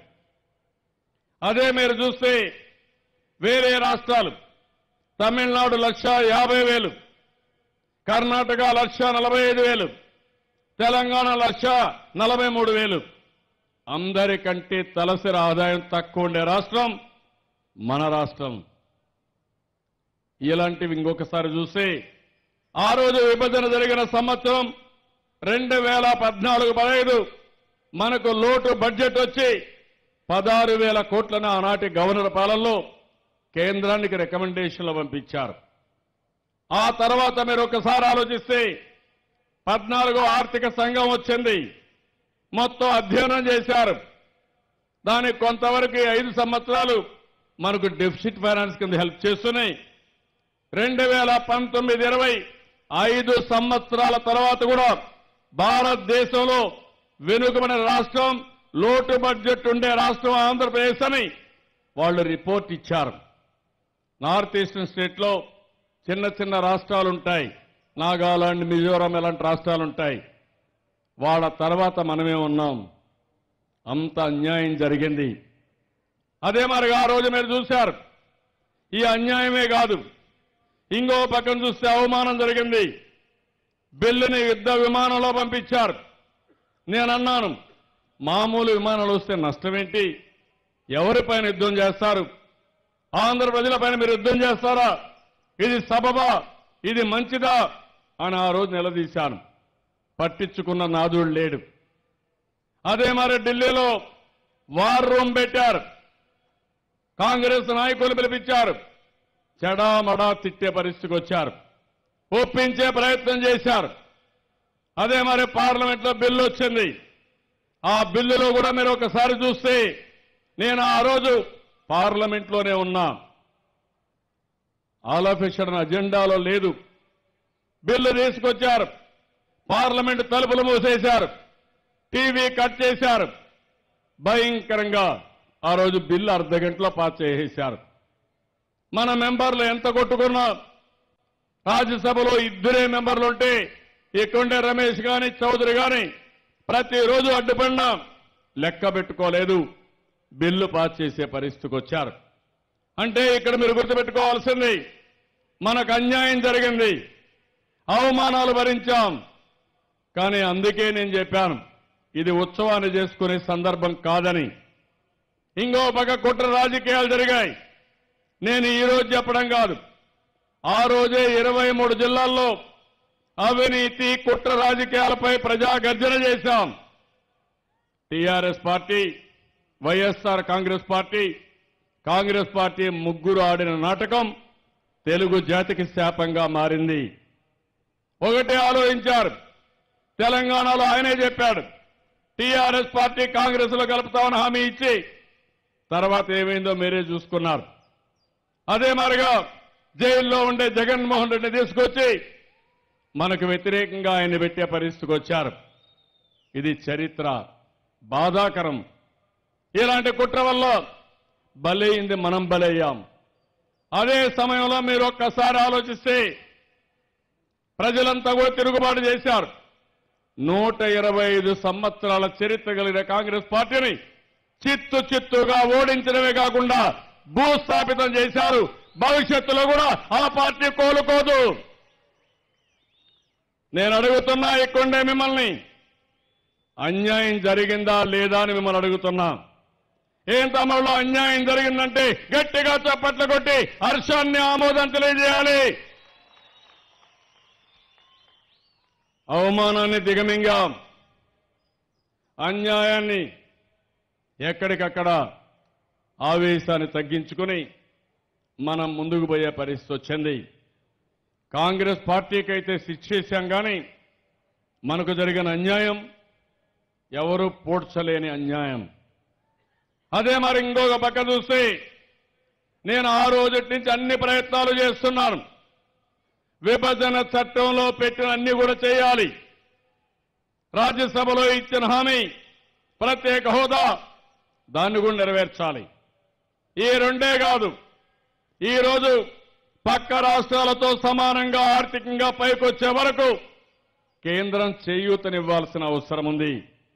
అదే మీరు చూస్తే వేరే రాష్ట్రాలు తమిళనాడు లక్ష యాభై వేలు కర్ణాటక లక్ష నలభై ఐదు వేలు తెలంగాణ లక్ష నలభై మూడు వేలు అందరికంటే తలసరి ఆదాయం తక్కువ ఉండే రాష్ట్రం మన రాష్ట్రం ఇలాంటివి ఇంకొకసారి చూస్తే ఆ రోజు విభజన జరిగిన సంవత్సరం రెండు వేల పద్నాలుగు పదహైదు మనకు లోటు బడ్జెట్ వచ్చి పదహారు వేల కోట్లను ఆనాటి గవర్నర్ పాలనలో కేంద్రానికి రికమెండేషన్లు పంపించారు ఆ తర్వాత మీరు ఒకసారి ఆలోచిస్తే పద్నాలుగో ఆర్థిక సంఘం వచ్చింది మొత్తం అధ్యయనం చేశారు దానికి కొంతవరకు ఈ ఐదు సంవత్సరాలు మనకు డెఫిసిట్ ఫైనాన్స్ కింద హెల్ప్ చేస్తున్నాయి రెండు వేల పంతొమ్మిది ఇరవై ఐదు సంవత్సరాల తర్వాత కూడా భారతదేశంలో వెనుకబడిన రాష్ట్రం లోటు బడ్జెట్ ఉండే రాష్ట్రం ఆంధ్రప్రదేశ్ అని వాళ్ళు రిపోర్ట్ ఇచ్చారు నార్త్ ఈస్టర్న్ స్టేట్ లో చిన్న చిన్న రాష్ట్రాలు ఉంటాయి నాగాలాండ్ మిజోరాం ఇలాంటి రాష్ట్రాలు ఉంటాయి వాళ్ళ తర్వాత మనమే ఉన్నాం అంత అన్యాయం జరిగింది అదే మరి ఆ రోజు మీరు చూశారు ఈ అన్యాయమే కాదు ఇంకో పక్కన చూస్తే అవమానం జరిగింది బిల్లుని యుద్ధ విమానంలో పంపించారు నేను అన్నాను మామూలు విమానాలు వస్తే నష్టమేంటి ఎవరిపైన యుద్ధం చేస్తారు ఆంధ్ర ప్రజలపైన మీరు యుద్ధం చేస్తారా ఇది సబబా ఇది మంచిదా అని ఆ రోజు నిలదీశాను పట్టించుకున్న నాదుడు లేడు అదే మరి ఢిల్లీలో వార్ రూమ్ పెట్టారు కాంగ్రెస్ నాయకులు పిలిపించారు చెడామడా తిట్టే పరిస్థితికి వచ్చారు ఒప్పించే ప్రయత్నం చేశారు అదే మరి పార్లమెంట్ లో బిల్లు వచ్చింది ఆ బిల్లులో కూడా మీరు ఒకసారి చూస్తే నేను ఆ రోజు పార్లమెంట్ లోనే ఉన్నా ఆలోఫిషన్ అజెండాలో లేదు బిల్లు తీసుకొచ్చారు పార్లమెంట్ తలుపులు మూసేశారు టీవీ కట్ చేశారు భయంకరంగా ఆ రోజు బిల్లు అర్ధ గంటలో పాస్ చేసేశారు మన మెంబర్లు ఎంత కొట్టుకున్నా రాజ్యసభలో ఇద్దరే మెంబర్లు ఉంటే ఇక్కడుండే రమేష్ గాని చౌదరి గాని ప్రతిరోజు అడ్డుపడినా లెక్క పెట్టుకోలేదు బిల్లు పాస్ చేసే పరిస్థితికి వచ్చారు అంటే ఇక్కడ మీరు గుర్తుపెట్టుకోవాల్సింది మనకు అన్యాయం జరిగింది అవమానాలు భరించాం కానీ అందుకే నేను చెప్పాను ఇది ఉత్సవాన్ని చేసుకునే సందర్భం కాదని ఇంకో పక్క కుట్ర రాజకీయాలు జరిగాయి నేను ఈ రోజు చెప్పడం కాదు ఆ రోజే ఇరవై మూడు జిల్లాల్లో అవినీతి కుట్ర రాజకీయాలపై ప్రజా గర్జన చేశాం TRS party YSR Congress party Congress party ముగ్గురు ఆడిన నాటకం తెలుగు జాతికి శాపంగా మారింది ఒకటే ఆలోచించారు తెలంగాణలో ఆయనే చెప్పాడు టీఆర్ఎస్ పార్టీ కాంగ్రెస్ లో కలుపుతామని హామీ ఇచ్చి తర్వాత ఏమైందో మీరే చూసుకున్నారు అదే మరిగా జైల్లో ఉండే జగన్మోహన్ రెడ్డి తీసుకొచ్చి మనకు వ్యతిరేకంగా ఆయన పెట్టే పరిస్థితికి వచ్చారు ఇది చరిత్ర బాధాకరం ఇలాంటి కుట్ర వల్ల బలైంది మనం బలయ్యాం అదే సమయంలో మీరు ఒక్కసారి ఆలోచిస్తే ప్రజలంతా కూడా తిరుగుబాటు చేశారు నూట ఇరవై ఐదు సంవత్సరాల చరిత్ర కలిగిన కాంగ్రెస్ పార్టీని చిత్తు చిత్తుగా ఓడించడమే కాకుండా భూస్థాపితం చేశారు భవిష్యత్తులో కూడా ఆ పార్టీ కోలుకోదు నేను అడుగుతున్నా ఇక్కడే మిమ్మల్ని అన్యాయం జరిగిందా లేదా అని మిమ్మల్ని అడుగుతున్నా ఏం తమలో అన్యాయం జరిగిందంటే గట్టిగా చప్పట్లు కొట్టి హర్షాన్ని ఆమోదం తెలియజేయాలి అవమానాన్ని దిగమింగాం అన్యాయాన్ని ఎక్కడికక్కడ ఆవేశాన్ని తగ్గించుకుని మనం ముందుకు పోయే పరిస్థితి వచ్చింది కాంగ్రెస్ పార్టీకి అయితే శిక్షేశాం కానీ మనకు జరిగిన అన్యాయం ఎవరు పూడ్చలేని అన్యాయం అదే మరి ఇంకొక పక్క చూస్తే నేను ఆ రోజు నుంచి అన్ని ప్రయత్నాలు చేస్తున్నాను విభజన చట్టంలో పెట్టిన అన్ని కూడా చేయాలి రాజ్యసభలో ఇచ్చిన హామీ ప్రత్యేక హోదా దాన్ని కూడా నెరవేర్చాలి ఈ రెండే కాదు ఈరోజు పక్క రాష్ట్రాలతో సమానంగా ఆర్థికంగా పైకొచ్చే వరకు కేంద్రం చేయూతనివ్వాల్సిన అవసరం ఉంది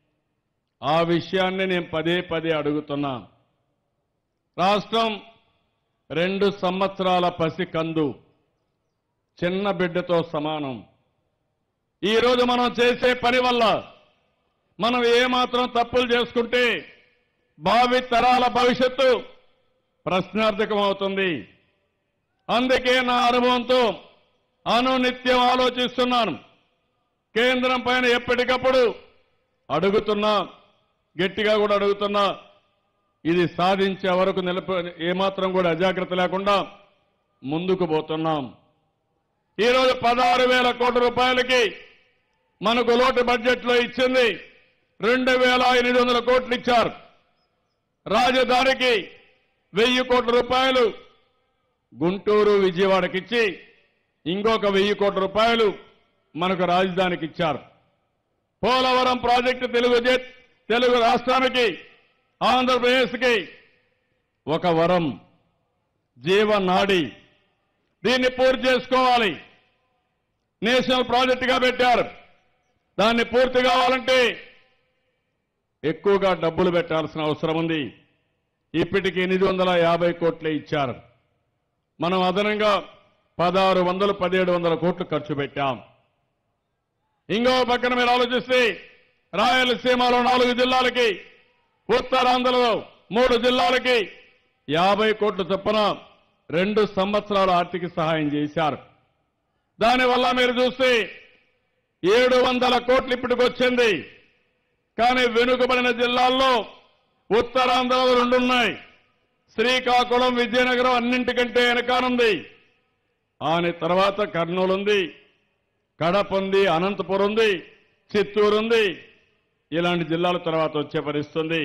ఆ విషయాన్ని నేను పదే పదే అడుగుతున్నా రాష్ట్రం రెండు సంవత్సరాల పసి కందు చిన్న బిడ్డతో సమానం ఈరోజు మనం చేసే పని వల్ల మనం ఏమాత్రం తప్పులు చేసుకుంటే భావి తరాల భవిష్యత్తు ప్రశ్నార్థకం అవుతుంది అందుకే నా అనుభవంతో అనునిత్యం ఆలోచిస్తున్నాను కేంద్రం పైన ఎప్పటికప్పుడు అడుగుతున్నా గట్టిగా కూడా అడుగుతున్నా ఇది సాధించే వరకు నిలప ఏమాత్రం కూడా అజాగ్రత్త లేకుండా ముందుకు పోతున్నాం ఈరోజు పదహారు వేల కోట్ల రూపాయలకి మనకు లోటు బడ్జెట్లో ఇచ్చింది రెండు వేల ఎనిమిది వందల కోట్లు ఇచ్చారు రాజధానికి వెయ్యి కోట్ల రూపాయలు గుంటూరు విజయవాడకిచ్చి ఇంకొక వెయ్యి కోట్ల రూపాయలు మనకు రాజధానికి ఇచ్చారు పోలవరం ప్రాజెక్టు తెలుగు జే- తెలుగు రాష్ట్రానికి ఆంధ్రప్రదేశ్కి ఒక వరం జీవనాడి దీన్ని పూర్తి చేసుకోవాలి నేషనల్ ప్రాజెక్టుగా పెట్టారు దాన్ని పూర్తి కావాలంటే ఎక్కువగా డబ్బులు పెట్టాల్సిన అవసరం ఉంది ఇప్పటికి ఎనిమిది వందల యాభై కోట్లే ఇచ్చారు మనం అదనంగా పదహారు వందలు పదిహేడు వందల కోట్లు ఖర్చు పెట్టాం ఇంకో పక్కన మీరు ఆలోచిస్తే రాయలసీమలో నాలుగు జిల్లాలకి ఉత్తరాంధ్రలో మూడు జిల్లాలకి యాభై కోట్ల చొప్పున రెండు సంవత్సరాల ఆర్థిక సహాయం చేశారు దానివల్ల మీరు చూస్తే ఏడు వందల కోట్లు ఇప్పటికి వచ్చింది కానీ వెనుకబడిన జిల్లాల్లో ఉత్తరాంధ్రలో రెండున్నాయి శ్రీకాకుళం విజయనగరం అన్నింటికంటే వెనకానుంది ఆని తర్వాత కర్నూలు ఉంది కడప ఉంది అనంతపురం ఉంది చిత్తూరు ఉంది ఇలాంటి జిల్లాల తర్వాత వచ్చే పరిస్థితుంది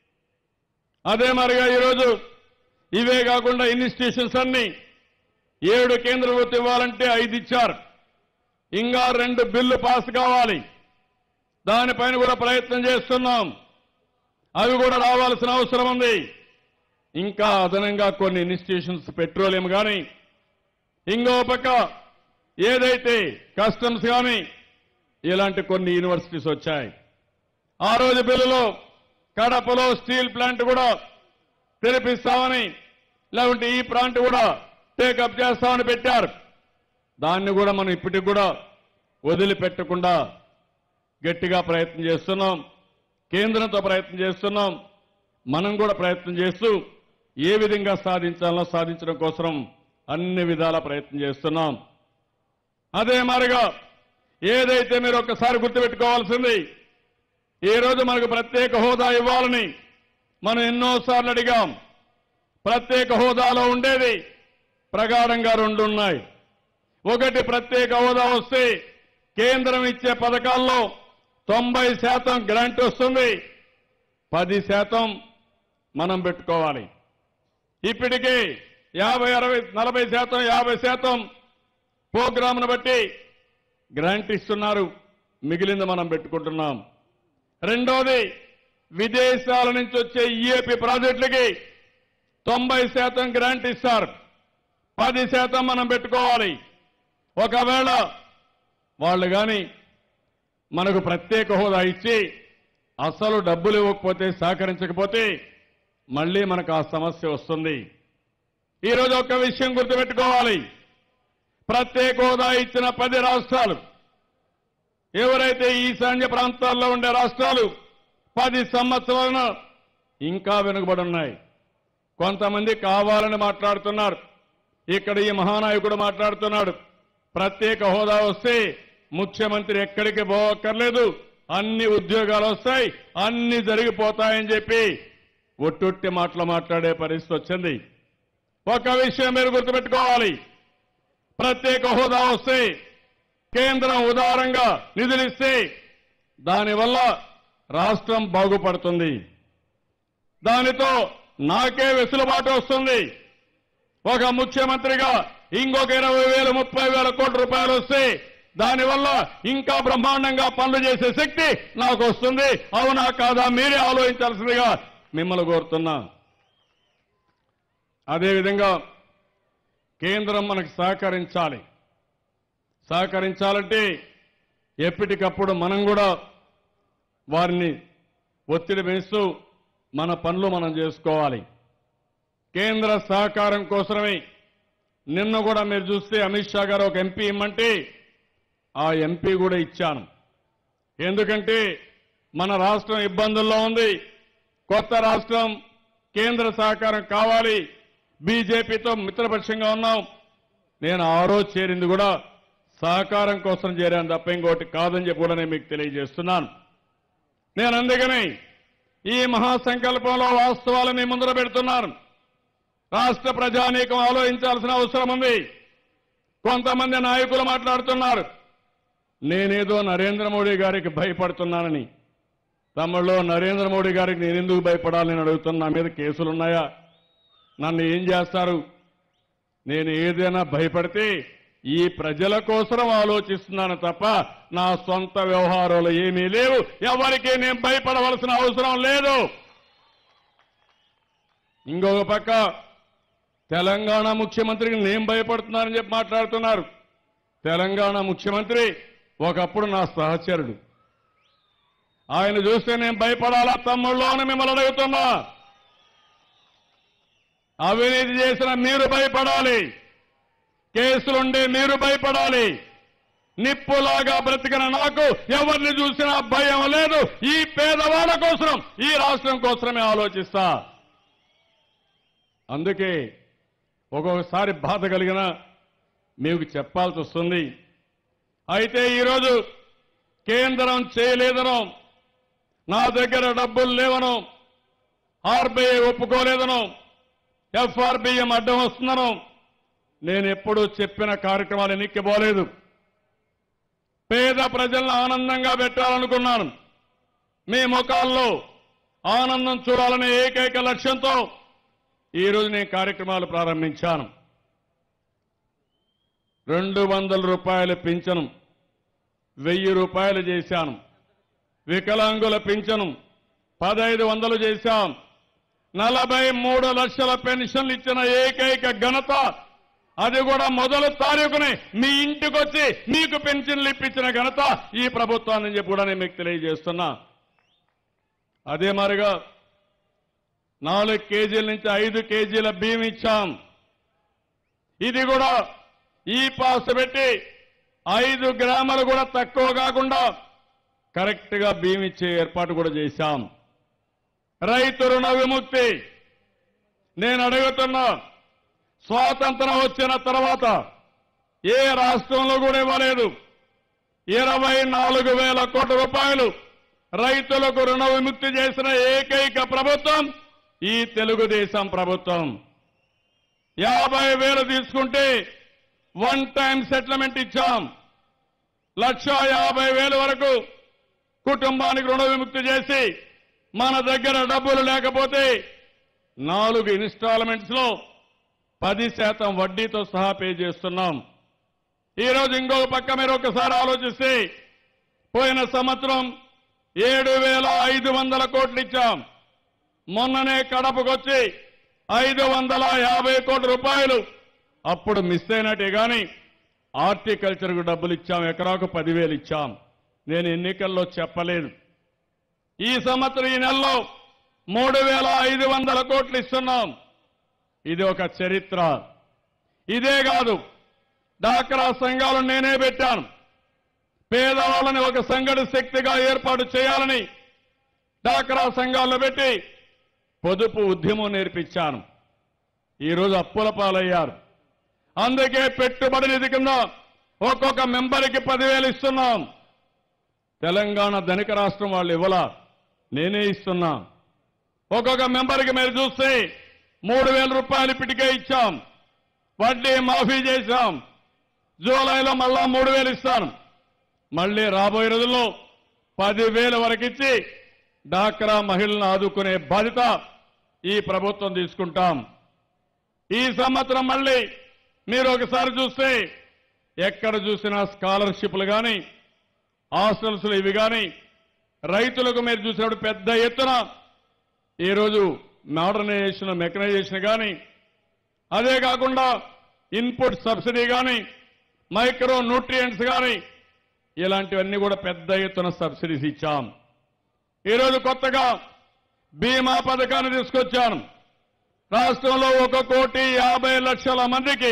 అదే మరిగా ఈరోజు ఇవే కాకుండా ఇన్స్టిట్యూషన్స్ అన్ని ఏడు కేంద్ర ప్రభుత్వం ఇవ్వాలంటే ఐదు ఇచ్చారు ఇంకా రెండు బిల్లు పాస్ కావాలి దానిపైన కూడా ప్రయత్నం చేస్తున్నాం అవి కూడా రావాల్సిన అవసరం ఉంది ఇంకా అదనంగా కొన్ని ఇన్స్టిట్యూషన్స్ పెట్రోలియం కానీ ఇంకో పక్క ఏదైతే కస్టమ్స్ కానీ ఇలాంటి కొన్ని యూనివర్సిటీస్ వచ్చాయి ఆ రోజు బిల్లులో కడపలో స్టీల్ ప్లాంట్ కూడా తెరిపిస్తామని లేకుంటే ఈ ప్లాంట్ కూడా టేకప్ చేస్తామని పెట్టారు దాన్ని కూడా మనం ఇప్పటికి కూడా వదిలిపెట్టకుండా గట్టిగా ప్రయత్నం చేస్తున్నాం కేంద్రంతో ప్రయత్నం చేస్తున్నాం మనం కూడా ప్రయత్నం చేస్తూ ఏ విధంగా సాధించాలో సాధించడం కోసం అన్ని విధాల ప్రయత్నం చేస్తున్నాం అదే మారిగా ఏదైతే మీరు ఒక్కసారి గుర్తుపెట్టుకోవాల్సింది ఈ రోజు మనకు ప్రత్యేక హోదా ఇవ్వాలని మనం ఎన్నోసార్లు అడిగాం ప్రత్యేక హోదాలో ఉండేది ప్రగాఢంగా రెండు ఉన్నాయి ఒకటి ప్రత్యేక హోదా వస్తే కేంద్రం ఇచ్చే పథకాల్లో తొంభై శాతం గ్రాంట్ వస్తుంది పది శాతం మనం పెట్టుకోవాలి ఇప్పటికే యాభై అరవై నలభై శాతం యాభై శాతం ప్రోగ్రామ్ను బట్టి గ్రాంట్ ఇస్తున్నారు మిగిలింది మనం పెట్టుకుంటున్నాం రెండోది విదేశాల నుంచి వచ్చే ఈఏపీ ప్రాజెక్టులకి తొంభై శాతం గ్రాంట్ ఇస్తారు పది శాతం మనం పెట్టుకోవాలి ఒకవేళ వాళ్ళు కానీ మనకు ప్రత్యేక హోదా ఇచ్చి అసలు డబ్బులు ఇవ్వకపోతే సహకరించకపోతే మళ్ళీ మనకు ఆ సమస్య వస్తుంది ఈరోజు ఒక్క విషయం గుర్తుపెట్టుకోవాలి ప్రత్యేక హోదా ఇచ్చిన పది రాష్ట్రాలు ఎవరైతే ఈశాన్య ప్రాంతాల్లో ఉండే రాష్ట్రాలు పది సంవత్సరాలను ఇంకా వెనుకబడి ఉన్నాయి కొంతమంది కావాలని మాట్లాడుతున్నారు ఇక్కడ ఈ మహానాయకుడు మాట్లాడుతున్నాడు ప్రత్యేక హోదా వస్తే ముఖ్యమంత్రి ఎక్కడికి పోవక్కర్లేదు అన్ని ఉద్యోగాలు వస్తాయి అన్ని జరిగిపోతాయని చెప్పి ఒట్టొట్టి మాటలు మాట్లాడే పరిస్థితి వచ్చింది ఒక విషయం మీరు గుర్తుపెట్టుకోవాలి ప్రత్యేక హోదా వస్తే కేంద్రం ఉదారంగా నిధులిస్తే దానివల్ల రాష్ట్రం బాగుపడుతుంది దానితో నాకే వెసులుబాటు వస్తుంది ఒక ముఖ్యమంత్రిగా ఇంకొక ఇరవై వేలు ముప్పై వేల కోట్ల రూపాయలు వస్తే దానివల్ల ఇంకా బ్రహ్మాండంగా పనులు చేసే శక్తి నాకు వస్తుంది అవునా కాదా మీరే ఆలోచించాల్సిందిగా మిమ్మల్ని కోరుతున్నా అదేవిధంగా కేంద్రం మనకు సహకరించాలి సహకరించాలంటే ఎప్పటికప్పుడు మనం కూడా వారిని ఒత్తిడి పెంచుతూ మన పనులు మనం చేసుకోవాలి కేంద్ర సహకారం కోసమే నిన్న కూడా మీరు చూస్తే అమిత్ షా గారు ఒక ఎంపీ ఇమ్మంటే ఆ ఎంపీ కూడా ఇచ్చాను ఎందుకంటే మన రాష్ట్రం ఇబ్బందుల్లో ఉంది కొత్త రాష్ట్రం కేంద్ర సహకారం కావాలి బీజేపీతో మిత్రపక్షంగా ఉన్నాం నేను ఆ రోజు చేరింది కూడా సహకారం కోసం చేరాను తప్ప ఇంకోటి కాదని చెప్పి కూడా నేను మీకు తెలియజేస్తున్నాను నేను అందుకని ఈ మహాసంకల్పంలో వాస్తవాలు మీ ముందర పెడుతున్నాను రాష్ట్ర ప్రజానీకం ఆలోచించాల్సిన అవసరం ఉంది కొంతమంది నాయకులు మాట్లాడుతున్నారు నేనేదో నరేంద్ర మోడీ గారికి భయపడుతున్నానని తమ్ముళ్ళు నరేంద్ర మోడీ గారికి నేను ఎందుకు భయపడాలి నేను అడుగుతున్నా నా మీద కేసులున్నాయా నన్ను ఏం చేస్తారు నేను ఏదైనా భయపడితే ఈ ప్రజల కోసం ఆలోచిస్తున్నాను తప్ప నా సొంత వ్యవహారాలు ఏమీ లేవు ఎవరికి నేను భయపడవలసిన అవసరం లేదు ఇంకొక పక్క తెలంగాణ ముఖ్యమంత్రికి నేను భయపడుతున్నానని చెప్పి మాట్లాడుతున్నారు తెలంగాణ ముఖ్యమంత్రి ఒకప్పుడు నా సహచరుడు ఆయన చూస్తే నేను భయపడాలా తమ్ముళ్ళు అని మిమ్మల్ని అడుగుతున్నా అవినీతి చేసిన మీరు భయపడాలి కేసులుండే మీరు భయపడాలి నిప్పులాగా బ్రతికిన నాకు ఎవరిని చూసినా భయం లేదు ఈ పేదవాళ్ళ కోసం ఈ రాష్ట్రం కోసమే ఆలోచిస్తా అందుకే ఒక్కొక్కసారి బాధ కలిగిన మీకు చెప్పాల్సి వస్తుంది అయితే ఈరోజు కేంద్రం చేయలేదనో నా దగ్గర డబ్బులు లేవనో ఆర్బీఐ ఒప్పుకోలేదనో ఎఫ్ఆర్బిఎం అడ్డం వస్తుందనో నేను ఎప్పుడూ చెప్పిన కార్యక్రమాలు ఎన్నిక్కిపోలేదు పేద ప్రజలను ఆనందంగా పెట్టాలనుకున్నాను మీ ముఖాల్లో ఆనందం చూడాలనే ఏకైక లక్ష్యంతో ఈరోజు నేను కార్యక్రమాలు ప్రారంభించాను రెండు వందల రూపాయల పింఛను వెయ్యి రూపాయలు చేశాను వికలాంగుల పింఛను పదహైదు వందలు చేశాం నలభై మూడు లక్షల పెన్షన్లు ఇచ్చిన ఏకైక ఘనత అది కూడా మొదలు తారీఖునే మీ ఇంటికి వచ్చి మీకు పెన్షన్లు ఇప్పించిన ఘనత ఈ ప్రభుత్వాన్ని చెప్పి కూడా నేను మీకు తెలియజేస్తున్నా అదే మరిగా నాలుగు కేజీల నుంచి ఐదు కేజీల బియ్యం ఇచ్చాం ఇది కూడా ఈ పాస్ పెట్టి ఐదు గ్రాములు కూడా తక్కువ కాకుండా కరెక్ట్ గా బియ్యం ఇచ్చే ఏర్పాటు కూడా చేశాం రైతు రుణ విముక్తి నేను అడుగుతున్నా స్వాతంత్రం వచ్చిన తర్వాత ఏ రాష్ట్రంలో కూడా ఇవ్వలేదు ఇరవై నాలుగు వేల కోట్ల రూపాయలు రైతులకు రుణ విముక్తి చేసిన ఏకైక ప్రభుత్వం ఈ తెలుగుదేశం ప్రభుత్వం యాభై వేలు తీసుకుంటే వన్ టైం సెటిల్మెంట్ ఇచ్చాం లక్ష యాభై వేలు వరకు కుటుంబానికి రుణ విముక్తి చేసి మన దగ్గర డబ్బులు లేకపోతే నాలుగు ఇన్స్టాల్మెంట్స్ లో పది శాతం వడ్డీతో సహా పే చేస్తున్నాం ఈ రోజు ఇంకొక పక్క మీరు ఒకసారి ఆలోచిస్తే పోయిన సంవత్సరం ఏడు వేల ఐదు వందల కోట్లు ఇచ్చాం మొన్ననే కడపకొచ్చి ఐదు వందల యాభై కోట్ల రూపాయలు అప్పుడు మిస్ అయినట్టే గాని హార్టికల్చర్కు డబ్బులు ఇచ్చాం ఎకరాకు పదివేలు ఇచ్చాం నేను ఎన్నికల్లో చెప్పలేదు ఈ సంవత్సరం ఈ నెలలో మూడు వేల ఐదు వందల కోట్లు ఇస్తున్నాం ఇది ఒక చరిత్ర ఇదే కాదు డాక్రా సంఘాలు నేనే పెట్టాను పేదవాళ్ళని ఒక సంఘటి శక్తిగా ఏర్పాటు చేయాలని డాక్రా సంఘాల్లో పెట్టి పొదుపు ఉద్యమం నేర్పించాను ఈరోజు అప్పుల పాలయ్యారు అందుకే పెట్టుబడి నిధి కింద ఒక్కొక్క మెంబర్కి పదివేలు ఇస్తున్నాం తెలంగాణ ధనిక రాష్ట్రం వాళ్ళు ఇవ్వలా నేనే ఇస్తున్నా ఒక్కొక్క మెంబర్కి మీరు చూస్తే మూడు వేల రూపాయలు ఇప్పటికే ఇచ్చాం వడ్డీ మాఫీ చేశాం జూలైలో మళ్ళా మూడు వేలు ఇస్తాను మళ్ళీ రాబోయే రోజుల్లో పదివేల వరకు ఇచ్చి డాక్రా మహిళలను ఆదుకునే బాధ్యత ఈ ప్రభుత్వం తీసుకుంటాం ఈ సంవత్సరం మళ్ళీ మీరు ఒకసారి చూస్తే ఎక్కడ చూసినా స్కాలర్షిప్లు కానీ హాస్టల్స్ ఇవి కానీ రైతులకు మీరు చూసినప్పుడు పెద్ద ఎత్తున ఈరోజు మోడర్నైజేషన్ మెకనైజేషన్ కానీ అదే కాకుండా ఇన్పుట్ సబ్సిడీ కానీ మైక్రో న్యూట్రియంట్స్ కానీ ఇలాంటివన్నీ కూడా పెద్ద ఎత్తున సబ్సిడీస్ ఇచ్చాం ఈరోజు కొత్తగా బీమా పథకాన్ని తీసుకొచ్చాను రాష్ట్రంలో ఒక కోటి యాభై లక్షల మందికి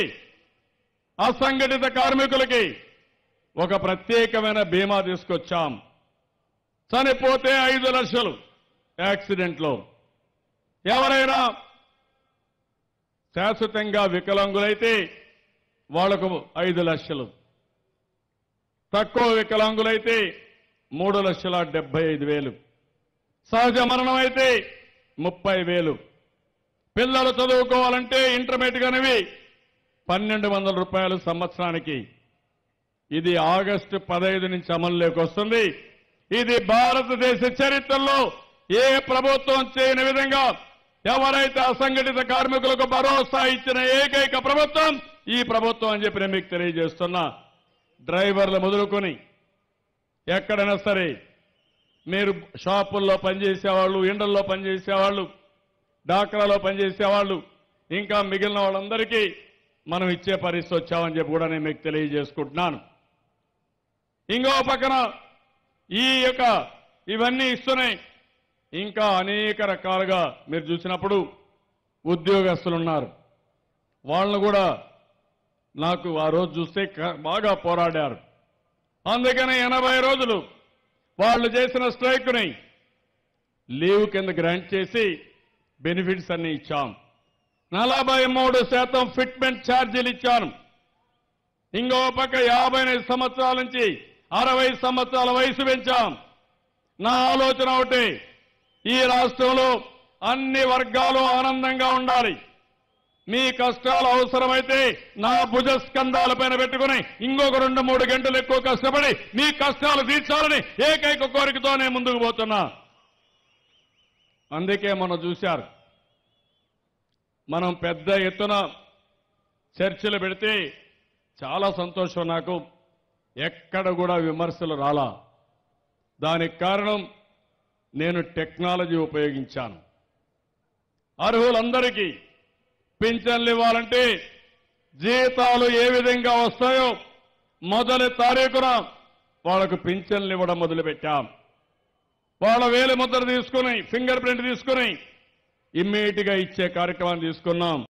అసంఘటిత కార్మికులకి ఒక ప్రత్యేకమైన బీమా తీసుకొచ్చాం చనిపోతే ఐదు లక్షలు యాక్సిడెంట్లో ఎవరైనా శాశ్వతంగా వికలాంగులైతే వాళ్లకు ఐదు లక్షలు తక్కువ వికలాంగులైతే మూడు లక్షల డెబ్బై ఐదు వేలు సహజ మరణం అయితే ముప్పై వేలు పిల్లలు చదువుకోవాలంటే ఇంటర్మీడియట్ అనేవి పన్నెండు వందల రూపాయలు సంవత్సరానికి ఇది ఆగస్టు పదహైదు నుంచి అమల్లోకి వస్తుంది ఇది భారతదేశ చరిత్రలో ఏ ప్రభుత్వం చేయని విధంగా ఎవరైతే అసంఘటిత కార్మికులకు భరోసా ఇచ్చిన ఏకైక ప్రభుత్వం ఈ ప్రభుత్వం అని చెప్పి నేను మీకు తెలియజేస్తున్నా డ్రైవర్లు మొదలుకొని ఎక్కడైనా సరే మీరు షాపుల్లో పనిచేసేవాళ్ళు ఎండల్లో పనిచేసేవాళ్ళు డాక్రాలో పనిచేసేవాళ్ళు ఇంకా మిగిలిన వాళ్ళందరికీ మనం ఇచ్చే పరిస్థితి వచ్చామని చెప్పి కూడా నేను మీకు తెలియజేసుకుంటున్నాను ఇంకో పక్కన ఈ యొక్క ఇవన్నీ ఇస్తున్నాయి ఇంకా అనేక రకాలుగా మీరు చూసినప్పుడు ఉద్యోగస్తులు ఉన్నారు వాళ్ళను కూడా నాకు ఆ రోజు చూస్తే క- బాగా పోరాడారు అందుకని ఎనభై రోజులు వాళ్ళు చేసిన స్ట్రైక్ని లీవ్ కింద గ్రాంట్ చేసి బెనిఫిట్స్ అన్ని ఇచ్చాం నలభై మూడు శాతం ఫిట్మెంట్ ఛార్జీలు ఇచ్చాను ఇంకో పక్క యాభై ఎనిమిది సంవత్సరాల నుంచి అరవై సంవత్సరాల వయసు పెంచాం నా ఆలోచన ఒకటి ఈ రాష్ట్రంలో అన్ని వర్గాలు ఆనందంగా ఉండాలి మీ కష్టాలు అవసరమైతే నా భుజ స్కంధాలపైన పెట్టుకుని ఇంకొక రెండు మూడు గంటలు ఎక్కువ కష్టపడి మీ కష్టాలు తీర్చాలని ఏకైక కోరికతో నేను ముందుకు పోతున్నా అందుకే మనం చూశారు మనం పెద్ద ఎత్తున చర్చలు పెడితే చాలా సంతోషం నాకు ఎక్కడ కూడా విమర్శలు రాలా దానికి కారణం నేను టెక్నాలజీ ఉపయోగించాను అర్హులందరికీ పింఛన్లు ఇవ్వాలంటే జీతాలు ఏ విధంగా వస్తాయో మొదటి తారీఖున వాళ్ళకు పింఛన్లు ఇవ్వడం మొదలుపెట్టాం వాళ్ళ వేలి ముద్ర తీసుకుని ఫింగర్ ప్రింట్ తీసుకుని ఇమ్మీడియట్ గా ఇచ్చే కార్యక్రమాన్ని తీసుకున్నాం